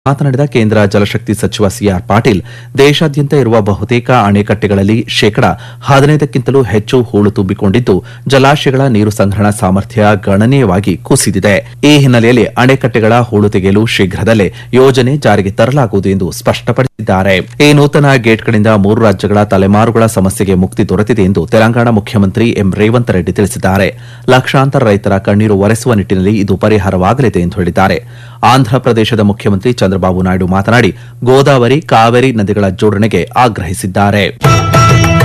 ಮಾತನಾಡಿದ ಕೇಂದ್ರ ಜಲಶಕ್ತಿ ಸಚಿವ ಸಿಆರ್ ಪಾಟೀಲ್ ದೇಶಾದ್ಯಂತ ಇರುವ ಬಹುತೇಕ ಅಣೆಕಟ್ಟೆಗಳಲ್ಲಿ ಶೇಕಡ ಹದಿನೈದಕ್ಕಿಂತಲೂ ಹೆಚ್ಚು ಹೂಳು ತುಂಬಿಕೊಂಡಿದ್ದು ಜಲಾಶಯಗಳ ನೀರು ಸಂಗ್ರಹಣಾ ಸಾಮರ್ಥ್ಯ ಗಣನೀಯವಾಗಿ ಕುಸಿದಿದೆ ಈ ಹಿನ್ನೆಲೆಯಲ್ಲಿ ಅಣೆಕಟ್ಟೆಗಳ ಹೂಳು ತೆಗೆಯಲು ಶೀಘ್ರದಲ್ಲೇ ಯೋಜನೆ ಜಾರಿಗೆ ತರಲಾಗುವುದು ಎಂದು ಸ್ಪಷ್ಟಪಡಿಸಿದ್ದಾರೆ ಈ ನೂತನ ಗೇಟ್ಗಳಿಂದ ಮೂರು ರಾಜ್ಯಗಳ ತಲೆಮಾರುಗಳ ಸಮಸ್ಯೆಗೆ ಮುಕ್ತಿ ದೊರೆತಿದೆ ಎಂದು ತೆಲಂಗಾಣ ಮುಖ್ಯಮಂತ್ರಿ ಎಂ ರೇವಂತ್ ರೆಡ್ಡಿ ತಿಳಿಸಿದ್ದಾರೆ ಲಕ್ಷಾಂತರ ರೈತರ ಕಣ್ಣೀರು ಒರೆಸುವ ನಿಟ್ಟಿನಲ್ಲಿ ಇದು ಪರಿಹಾರವಾಗಲಿದೆ ಎಂದು ಹೇಳಿದ್ದಾರೆ ಆಂಧ್ರಪ್ರದೇಶದ ಮುಖ್ಯಮಂತ್ರಿ ಚಂದ್ರಬಾಬು ನಾಯ್ಡು ಮಾತನಾಡಿ ಗೋದಾವರಿ ಕಾವೇರಿ ನದಿಗಳ ಜೋಡಣೆಗೆ ಆಗ್ರಹಿಸಿದ್ದಾರೆ